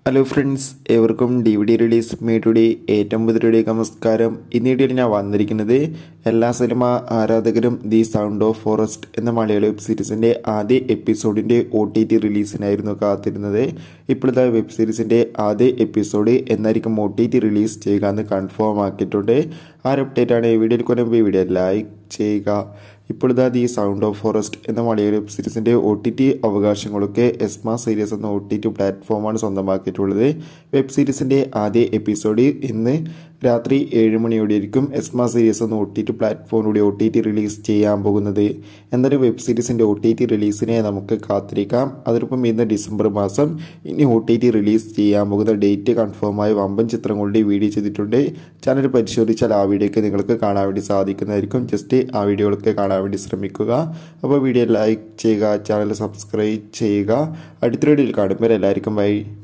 hello friends ഏവർക്കും D V D release മേയുടെ ഏറ്റവും പുതിയ നമസ്കാരം ഇന്ന് വീഡിയോയിൽ ഞാൻ വന്നിരിക്കുന്നത് എല്ലാ സിനിമ ആരാധകരും ദി സൗണ്ട് ഓഫ് ഫോറസ്റ്റ് എന്ന മലയാള വെബ് സീരീസിൻ്റെ ആദ്യ എപ്പിസോഡിൻ്റെ ഒ ടി ടി റിലീസിനായിരുന്നു കാത്തിരുന്നത് ഇപ്പോഴത്തെ വെബ് സീരീസിൻ്റെ ആദ്യ എപ്പിസോഡ് എന്നായിരിക്കും ഒ ടി ടി റിലീസ് ചെയ്യുക എന്ന് കൺഫേം ആക്കിയിട്ടുണ്ട് ആ ഒരു അപ്ഡേറ്റ് ആണ് വീഡിയോയിൽ കൊണ്ടുപോയി വീഡിയോ ലൈക്ക് ചെയ്യുക ഇപ്പോഴത്തെ ദി സൗണ്ട് ഓഫ് ഫോറസ്റ്റ് എന്ന മലയാള വെബ് സീരീസിൻ്റെ ഒ ടി ടി അവകാശങ്ങളൊക്കെ എസ്മ സീരീസ് എന്ന ഒ ടി ടി പ്ലാറ്റ്ഫോമാണ് സ്വന്തമാക്കിയിട്ടുള്ളത് വെബ് സീരീസിൻ്റെ ആദ്യ എപ്പിസോഡ് ഇന്ന് രാത്രി ഏഴ് മണിയോടെയായിരിക്കും എസ്മ സീരീസ് എന്ന ഒ ടി ടി പ്ലാറ്റ്ഫോമിലൂടെ ഒ ടി ടി റിലീസ് ചെയ്യാൻ പോകുന്നത് എന്നൊരു വെബ് സീരീസിൻ്റെ ഒ ടി ടി റിലീസിനെ നമുക്ക് കാത്തിരിക്കാം അതിനൊപ്പം ഇന്ന് ഡിസംബർ മാസം ഇനി ഒ ടി ടി റിലീസ് ചെയ്യാൻ പോകുന്ന ഡേറ്റ് കൺഫേമായ വമ്പൻ ചിത്രങ്ങളുടെ വീഡിയോ ചെയ്തിട്ടുണ്ട് ചാനൽ പരിശോധിച്ചാൽ ആ വീഡിയോക്ക് നിങ്ങൾക്ക് കാണാൻ വേണ്ടി സാധിക്കുന്നതായിരിക്കും ജസ്റ്റ് ആ വീഡിയോകളൊക്കെ കാണാൻ വേണ്ടി ശ്രമിക്കുക അപ്പോൾ വീഡിയോ ലൈക്ക് ചെയ്യുക ചാനൽ സബ്സ്ക്രൈബ് ചെയ്യുക അടുത്ത വീഡിയോയിൽ കാണുമ്പോൾ എല്ലാവർക്കും ബൈ